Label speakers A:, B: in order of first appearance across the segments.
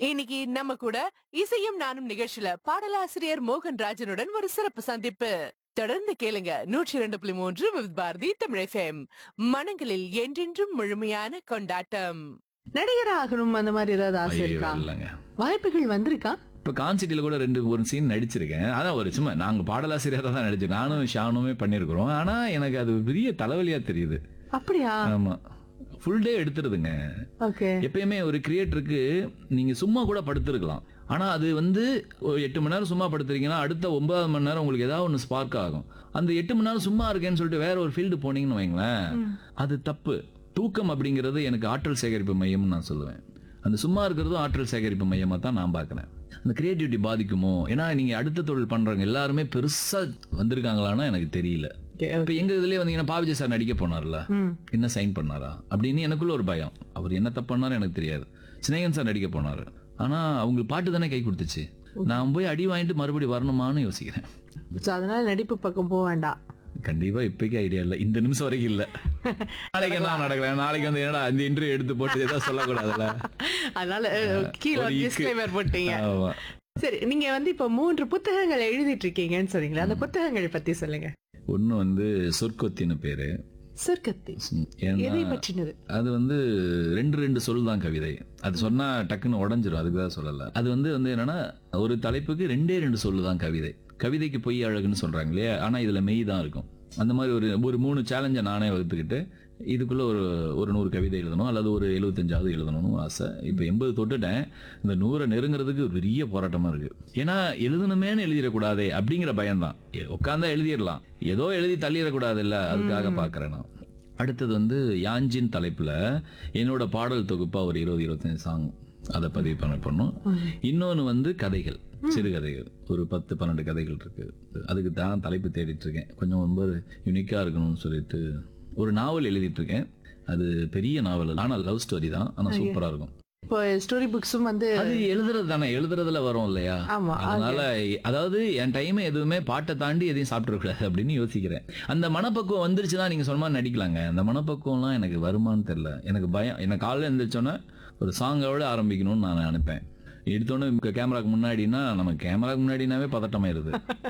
A: இன்னைக்கு நம்ம கூட இசையும் நானும் நிகழ்ச்சியில பாடலாசிரியர் மோகன் ராஜனுடன் ஒரு சிறப்பு சந்திப்பு தொடர்ந்து கேளுங்க நூற்றி இரண்டு புள்ளி மூன்று வித் பாரதி தமிழ் FM. மனங்களில் என்றென்றும் முழுமையான கொண்டாட்டம்
B: நடிகர் ஆகணும் அந்த மாதிரி ஏதாவது ஆசை
C: ஐயோ,
B: இருக்கா
C: இல்லைங்க
B: வாய்ப்புகள் வந்திருக்கா
C: இப்ப கான்சிட்டில கூட ரெண்டு ஒரு சீன் நடிச்சிருக்கேன் அதான் ஒரு சும்மா நாங்க பாடலாசிரியரா தான் நடிச்சோம் நானும் ஷானுமே பண்ணிருக்கிறோம் ஆனா எனக்கு அது பெரிய தலைவலியா தெரியுது
B: அப்படியா
C: ஆமா ஃபுல் டே எடுத்துருதுங்க
B: ஓகே
C: எப்பயுமே ஒரு கிரியேட்டருக்கு நீங்க சும்மா கூட படுத்திருக்கலாம் ஆனா அது வந்து ஒரு எட்டு மணி நேரம் சும்மா படுத்துறீங்கன்னா அடுத்த ஒன்பது மணி நேரம் உங்களுக்கு ஏதாவது ஒன்று ஸ்பார்க் ஆகும் அந்த எட்டு மணி நேரம் சும்மா இருக்கேன்னு சொல்லிட்டு வேற ஒரு ஃபீல்டு போனீங்கன்னு வைங்களேன் அது தப்பு தூக்கம் அப்படிங்கிறது எனக்கு ஆற்றல் சேகரிப்பு மையம்னு நான் சொல்லுவேன் அந்த சும்மா இருக்கிறதும் ஆற்றல் சேகரிப்பு மையமா தான் நான் பார்க்கறேன் அந்த கிரியேட்டிவிட்டி பாதிக்குமோ ஏன்னா நீங்க அடுத்த தொழில் பண்றவங்க எல்லாருமே பெருசா வந்திருக்காங்களான்னா எனக்கு தெரியல இப்ப எங்க இதுலயே வந்தீங்கன்னா பாவிஜய் சார் நடிக்க போனார்ல என்ன சைன் பண்ணாரா அப்படின்னு எனக்குள்ள ஒரு பயம் அவர் என்ன தப்பு பண்ணாரு எனக்கு தெரியாது சினேகன் சார் நடிக்க போனாரு ஆனா அவங்களுக்கு பாட்டு தானே கை கொடுத்துச்சு நான் போய் அடி வாங்கிட்டு மறுபடியும் வரணுமான்னு யோசிக்கிறேன்
B: So, அதனால நடிப்பு பக்கம் போக வேண்டாம்
C: கண்டிப்பா இப்போக்கி ஐடியா இல்ல இந்த நிமிஷம் வரைக்கும் இல்ல நாளைக்கு என்ன நடக்கல நாளைக்கு வந்து என்னடா இந்த இன்டர்வியூ எடுத்து போட்டு ஏதாவது சொல்லக்கூடாதுல்ல
B: அதனால அஹ், கீழே
C: ஒரு இக்கு.
B: டிஸ்க்ளைமர் போட்டீங்க
C: ஆமா.
B: சரி நீங்க வந்து இப்ப மூன்று புத்தகங்கள் எழுதிட்டு இருக்கீங்கன்னு சொன்னீங்களா அந்த புத்தகங்கள் பத்தி சொல்லுங்க
C: ஒண்ணு வந்து சொற்கொத்தின்னு பேரு
B: சொர்க்கத்தை
C: ம், ஏன்னா
B: எதை பற்றினது
C: அது வந்து ரெண்டு ரெண்டு சொல் தான் கவிதை அது சொன்னா டக்குன்னு உடஞ்சிரும் அதுக்கு தான் சொல்லல அது வந்து வந்து என்னன்னா ஒரு தலைப்புக்கு ரெண்டே ரெண்டு சொல்லு தான் கவிதை கவிதைக்கு பொய் அழகுன்னு சொல்றாங்க இல்லையா ஆனா இதுல மெய் தான் இருக்கும் அந்த மாதிரி ஒரு ஒரு மூணு சேலஞ்சை நானே வகுத்துக்கிட்டு இதுக்குள்ள ஒரு ஒரு நூறு கவிதை எழுதணும் அல்லது ஒரு எழுபத்தஞ்சாவது எழுதணும்னு ஆசை இப்போ எண்பது தொட்டுட்டேன் இந்த நூறை நெருங்குறதுக்கு ஒரு பெரிய போராட்டமா இருக்கு ஏன்னா எழுதணுமேனு எழுதிடக்கூடாதே அப்படிங்கிற பயம்தான் எ- உட்கார்ந்தா எழுதிடலாம் ஏதோ எழுதி தள்ளிடக்கூடாது இல்ல அதுக்காக பாக்குறேன் நான் அடுத்தது வந்து யாஞ்சின் தலைப்புல என்னோட பாடல் தொகுப்பா ஒரு இருபது இருபத்தஞ்சு சாங் அதை பதிவு பண்ண பண்ணோம் இன்னொன்னு வந்து கதைகள் சிறுகதைகள் ஒரு பத்து பன்னெண்டு கதைகள் இருக்கு அதுக்கு தான் தலைப்பு தேடிட்டு இருக்கேன் கொஞ்சம் ரொம்ப யுனிக்கா இருக்கணும்னு சொல்லிட்டு ஒரு நாவல் எழுதிட்டு இருக்கேன் அது பெரிய நாவல் இல்ல. ஆனா லவ் ஸ்டோரி தான் ஆனா சூப்பரா இருக்கும்
B: இப்போ ஸ்டோரி புக்ஸும் வந்து
C: அது எழுதுறது தானே எழுதுறதுல வரும் இல்லையா
B: ஆமா
C: அதனால அதாவது என் டைம் எதுவுமே பாட்டை தாண்டி எதையும் சாப்பிடக்கூடாது அப்படின்னு யோசிக்கிறேன் அந்த மனப்பக்குவம் வந்துருச்சுன்னா நீங்க சொன்ன மாதிரி நடிக்கலாங்க அந்த மனப்பக்குவம்லாம் எனக்கு வருமான்னு தெரியல எனக்கு பயம் எனக்கு காலைல எழுந்திரிச்சோன்னே ஒரு சாங்கோட ஆரம்பிக்கணும்னு நான் நினைப்பேன் எடுத்தோன்னே கேமராக்கு முன்னாடினா நம்ம கேமராக்கு முன்னாடினாவே பதட்டமாயிருது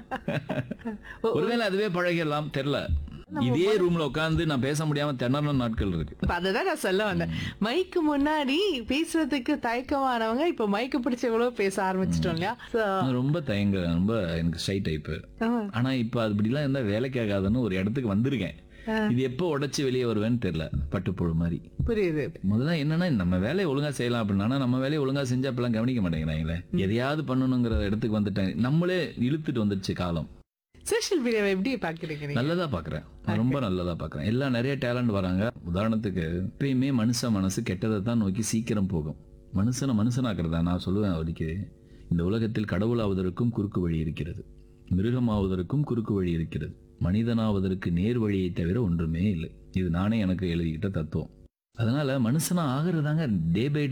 C: ஒருவேளை அதுவே பழகிடலாம் தெரியல இதே ரூம்ல உட்காந்து நான் பேச முடியாம திணறின நாட்கள் இருக்கு
B: இப்ப அததான் நான் சொல்ல வந்தேன் மைக்கு முன்னாடி பேசுறதுக்கு தயக்கமானவங்க இப்ப மைக்கு பிடிச்சவங்களோ பேச ஆரம்பிச்சிட்டோம் இல்லையா So,
C: நான் ரொம்ப தயங்க ரொம்ப எனக்கு ஷை டைப்பு
B: ஆ,
C: ஆனா இப்ப அது இப்படிலாம் இருந்தா வேலைக்கு ஆகாதுன்னு ஒரு இடத்துக்கு வந்திருக்கேன் இது எப்போ உடைச்சு வெளியே வருவேன்னு தெரியல பட்டுப்புழு மாதிரி
B: புரியுது
C: முதல்ல என்னன்னா நம்ம வேலையை ஒழுங்கா செய்யலாம் அப்படின்னா நம்ம வேலையை ஒழுங்கா செஞ்சா அப்பெல்லாம் கவனிக்க மாட்டேங்கிறாங்களே எதையாவது பண்ணணுங்கிற இடத்துக்கு வந்துட்டேன் நம்மளே இழுத்துட்டு வந்துருச்சு காலம்
B: சோஷியல் மீடியாவை எப்படி பாக்குறீங்க நீங்க
C: நல்லதா பாக்குறேன் நான் ரொம்ப நல்லதா பாக்குறேன் எல்லாம் நிறைய டேலண்ட் வராங்க உதாரணத்துக்கு எப்பயுமே மனுஷ மனசு கெட்டதை தான் நோக்கி சீக்கிரம் போகும் மனுஷனை மனுஷனாக்குறதா நான் சொல்லுவேன் அவருக்கு இந்த உலகத்தில் கடவுளாவதற்கும் குறுக்கு வழி இருக்கிறது மிருகமாவதற்கும் குறுக்கு வழி இருக்கிறது மனிதனாவதற்கு நேர் வழியை தவிர ஒன்றுமே இல்லை இது நானே எனக்கு எழுதிக்கிட்ட தத்துவம் அதனால மனுஷனா ஆகிறதாங்க டே பை